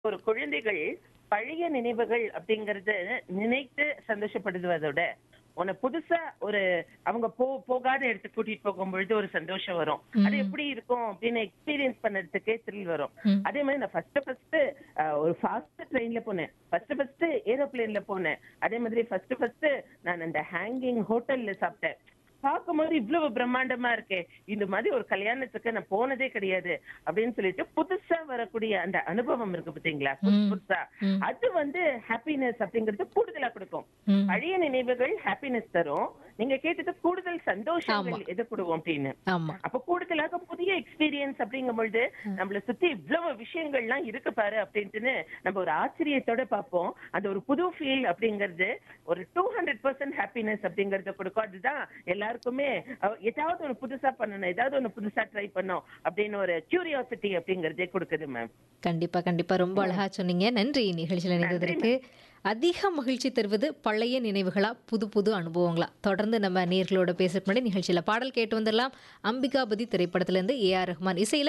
ஒரு குழந்தைகள் பழைய நினைவுகள் அப்படிங்கறது நினைத்து சந்தோஷப்படுவதோட உன்னை புதுசா ஒரு அவங்க போ போகாத இடத்துக்கு கூட்டிட்டு போகும் பொழுது ஒரு சந்தோஷம் வரும் அது எப்படி இருக்கும் அப்படின்னு எக்ஸ்பீரியன்ஸ் பண்ணறதுக்கே த்ரில் வரும் ம். அதே மாதிரி நான் ஃபர்ஸ்ட் ஃபர்ஸ்ட் ஒரு ஃபாஸ்ட் ட்ரெயின்ல போனேன் ஃபர்ஸ்ட் ஃபர்ஸ்ட் ஏரோப்ளேன்ல போனேன் அதே மாதிரி ஃபர்ஸ்ட் ஃபர்ஸ்ட் நான் அந்த ஹேங்கிங் ஹோட்டல்ல சாப்பிட்டேன் பார்க்கும்போது இவ்வளவு பிரம்மாண்டமா இருக்கே இந்த மாதிரி ஒரு கல்யாணத்துக்கு நான் போனதே கிடையாது அப்படின்னு சொல்லிட்டு புதுசா வரக்கூடிய அந்த அனுபவம் இருக்கு பாத்தீங்களா புதுசு ம். புதுசா ம். அது வந்து ஹாப்பினஸ் அப்படிங்கிறது கூடுதலா கொடுக்கும் ம். பழைய நினைவுகள் ஹாப்பினஸ் தரும் நீங்க கேட்டது கூடுதல் சந்தோஷங்கள் எது கொடுக்கும் அப்படின்னு ஆமா அப்ப கூடுதலாக புதிய எக்ஸ்பீரியன்ஸ் அப்படிங்கும் பொழுது நம்மள சுத்தி இவ்வளவு விஷயங்கள்லாம் இருக்கு பாரு அப்படின்ட்டுன்னு நம்ம ஒரு ஆச்சரியத்தோட பார்ப்போம் அந்த ஒரு புது ஃபீல் அப்படிங்கிறது ஒரு டூ ஹண்ட்ரட் பர்சன்ட் ஹாப்பினஸ் அப்படிங்கறத கொடுக்கும் அதுதான் எல்லாருக்குமே அஹ், ஏதாவது ஒரு புதுசா பண்ணணும் ஏதாவது ஒண்ணு புதுசா ட்ரை பண்ணணும் அப்படின்னு ஒரு கியூரியாசிட்டி அப்படிங்கறதே கொடுக்குது மேம் கண்டிப்பா கண்டிப்பா ரொம்ப அழகா சொன்னீங்க நன்றி நிகழ்ச்சியில் இணைந்ததற்கு அதிக மகிழ்ச்சி தருவது பழைய நினைவுகளா புது புது அனுபவங்களா தொடர்ந்து நம்ம நேர்களோட பேசுறதுக்கு முன்னாடி நிகழ்ச்சியில பாடல் கேட்டு வந்துடலாம் அம்பிகாபதி திரைப்படத்திலிருந்து ஏ ஆர் ரஹ்மான் இசையில